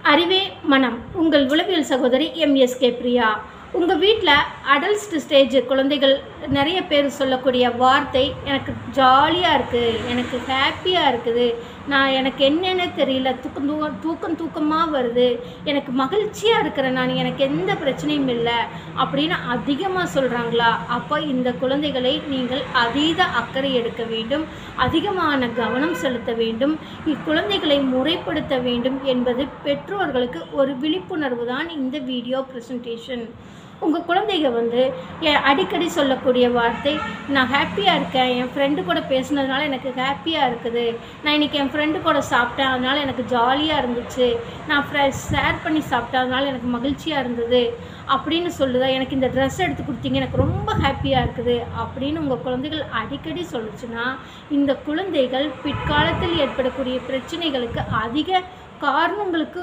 அறிவே மனம் உங்கள் உளவியல் சகோதரி எம்எஸ்கே பிரியா உங்கள் வீட்டில் அடல்ட் ஸ்டேஜ் குழந்தைகள் நிறைய பேர் சொல்லக்கூடிய வார்த்தை எனக்கு ஜாலியாக இருக்குது எனக்கு ஹாப்பியாக இருக்குது நான் எனக்கு என்னென்ன தெரியல தூக்கம் தூக்கம் தூக்கம் தூக்கமாக வருது எனக்கு மகிழ்ச்சியாக இருக்கிறேன் நான் எனக்கு எந்த பிரச்சனையும் இல்லை அப்படின்னு அதிகமாக சொல்கிறாங்களா அப்போ இந்த குழந்தைகளை நீங்கள் அதீத அக்கறை எடுக்க வேண்டும் அதிகமான கவனம் செலுத்த வேண்டும் இக்குழந்தைகளை முறைப்படுத்த வேண்டும் என்பது பெற்றோர்களுக்கு ஒரு விழிப்புணர்வு தான் இந்த வீடியோ ப்ரெசன்டேஷன் உங்கள் குழந்தைங்க வந்து எ- அடிக்கடி சொல்லக்கூடிய வார்த்தை நான் ஹாப்பியாக இருக்கேன் என் ஃப்ரெண்டு கூட பேசுனதுனால எனக்கு ஹாப்பியாக இருக்குது நான் இன்றைக்கி என் ஃப்ரெண்டு கூட சாப்பிட்டேன் அதனால் எனக்கு ஜாலியாக இருந்துச்சு நான் ஃப்ரெ ஷேர் பண்ணி சாப்பிட்டேன் அதனால் எனக்கு மகிழ்ச்சியாக இருந்தது அப்படின்னு சொல்லுதா எனக்கு இந்த ட்ரெஸ் எடுத்து கொடுத்தீங்க எனக்கு ரொம்ப ஹாப்பியாக இருக்குது அப்படின்னு உங்கள் குழந்தைகள் அடிக்கடி சொல்லுச்சுன்னா இந்த குழந்தைகள் பிற்காலத்தில் ஏற்படக்கூடிய பிரச்சனைகளுக்கு அதிக காரணங்களுக்கு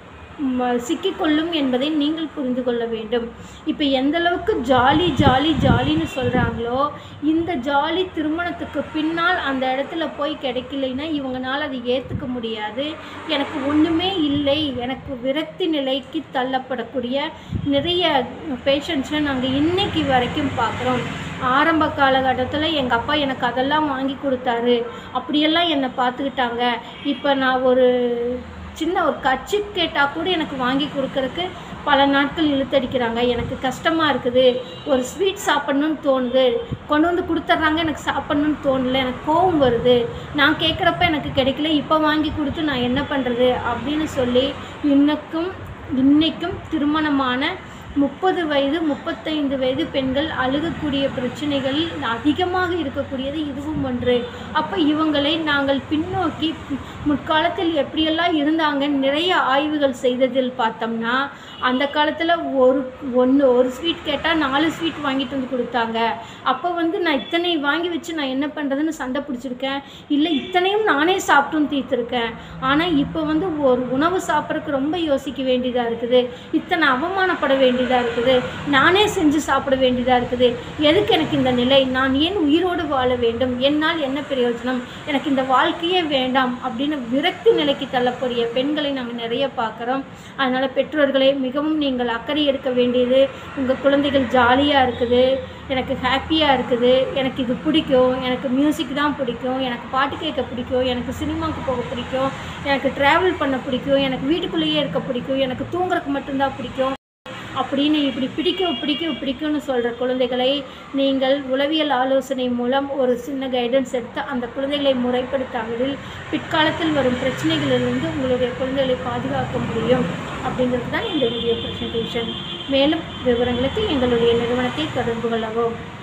ம, சிக்கிக்கொள்ளும் என்பதை நீங்கள் புரிந்து கொள்ள வேண்டும் இப்போ எந்த அளவுக்கு ஜாலி ஜாலி ஜாலின்னு சொல்கிறாங்களோ இந்த ஜாலி திருமணத்துக்கு பின்னால் அந்த இடத்துல போய் கிடைக்கலைன்னா இவங்கனால அதை ஏற்றுக்க முடியாது எனக்கு ஒன்றுமே இல்லை எனக்கு விரக்தி நிலைக்கு தள்ளப்படக்கூடிய நிறைய பேஷண்ட்ஸை நாங்கள் இன்னைக்கு வரைக்கும் பார்க்குறோம் ஆரம்ப காலகட்டத்தில் எங்கள் அப்பா எனக்கு அதெல்லாம் வாங்கி கொடுத்தாரு அப்படியெல்லாம் என்னை பார்த்துக்கிட்டாங்க இப்போ நான் ஒரு சின்ன ஒரு கட்சி கேட்டால் கூட எனக்கு வாங்கி கொடுக்கறதுக்கு பல நாட்கள் இழுத்தடிக்கிறாங்க எனக்கு கஷ்டமாக இருக்குது ஒரு ஸ்வீட் சாப்பிட்ணுன்னு தோணுது கொண்டு வந்து கொடுத்துட்றாங்க எனக்கு சாப்பிட்ணுன்னு தோணல எனக்கு கோவம் வருது நான் கேட்குறப்ப எனக்கு கிடைக்கல இப்போ வாங்கி கொடுத்து நான் என்ன பண்ணுறது அப்படின்னு சொல்லி இன்னக்கும் இன்னைக்கும் திருமணமான முப்பது வயது முப்பத்தைந்து வயது பெண்கள் அழுகக்கூடிய பிரச்சனைகள் அதிகமாக இருக்கக்கூடியது இதுவும் ஒன்று அப்போ இவங்களை நாங்கள் பின்னோக்கி முற்காலத்தில் எப்படியெல்லாம் இருந்தாங்க நிறைய ஆய்வுகள் செய்ததில் பார்த்தோம்னா அந்த காலத்தில் ஒரு ஒன்று ஒரு ஸ்வீட் கேட்டால் நாலு ஸ்வீட் வாங்கிட்டு வந்து கொடுத்தாங்க அப்போ வந்து நான் இத்தனை வாங்கி வச்சு நான் என்ன பண்ணுறதுன்னு சண்டை பிடிச்சிருக்கேன் இல்லை இத்தனையும் நானே சாப்பிட்டும் தீர்த்துருக்கேன் ஆனால் இப்போ வந்து ஒரு உணவு சாப்பிட்றதுக்கு ரொம்ப யோசிக்க வேண்டியதாக இருக்குது இத்தனை அவமானப்பட வேண்டியதாக இருக்குது நானே செஞ்சு சாப்பிட வேண்டியதாக இருக்குது எதுக்கு எனக்கு இந்த நிலை நான் ஏன் உயிரோடு வாழ வேண்டும் என்னால் என்ன பிரயோஜனம் எனக்கு இந்த வாழ்க்கையே வேண்டாம் அப்படின்னு விரக்தி நிலைக்கு தள்ளக்கூடிய பெண்களை நாங்கள் நிறைய பார்க்குறோம் அதனால் பெற்றோர்களே மிகவும் நீங்கள் அக்கறை எடுக்க வேண்டியது உங்கள் குழந்தைகள் ஜாலியாக இருக்குது எனக்கு ஹாப்பியாக இருக்குது எனக்கு இது பிடிக்கும் எனக்கு மியூசிக் தான் பிடிக்கும் எனக்கு பாட்டு கேட்க பிடிக்கும் எனக்கு சினிமாவுக்கு போக பிடிக்கும் எனக்கு ட்ராவல் பண்ண பிடிக்கும் எனக்கு வீட்டுக்குள்ளேயே இருக்க பிடிக்கும் எனக்கு தூங்குறதுக்கு மட்டும்தான் பிடிக்கும் அப்படின்னு இப்படி பிடிக்கும் பிடிக்கும் பிடிக்கும்னு சொல்கிற குழந்தைகளை நீங்கள் உளவியல் ஆலோசனை மூலம் ஒரு சின்ன கைடன்ஸ் எடுத்து அந்த குழந்தைகளை முறைப்படுத்தாமல் பிற்காலத்தில் வரும் பிரச்சனைகளிலிருந்து உங்களுடைய குழந்தைகளை பாதுகாக்க முடியும் அப்படிங்கிறது தான் இந்த வீடியோ ப்ரெசன்டேஷன் மேலும் விவரங்களுக்கு எங்களுடைய நிறுவனத்தை தொடர்பு கொள்ளவும்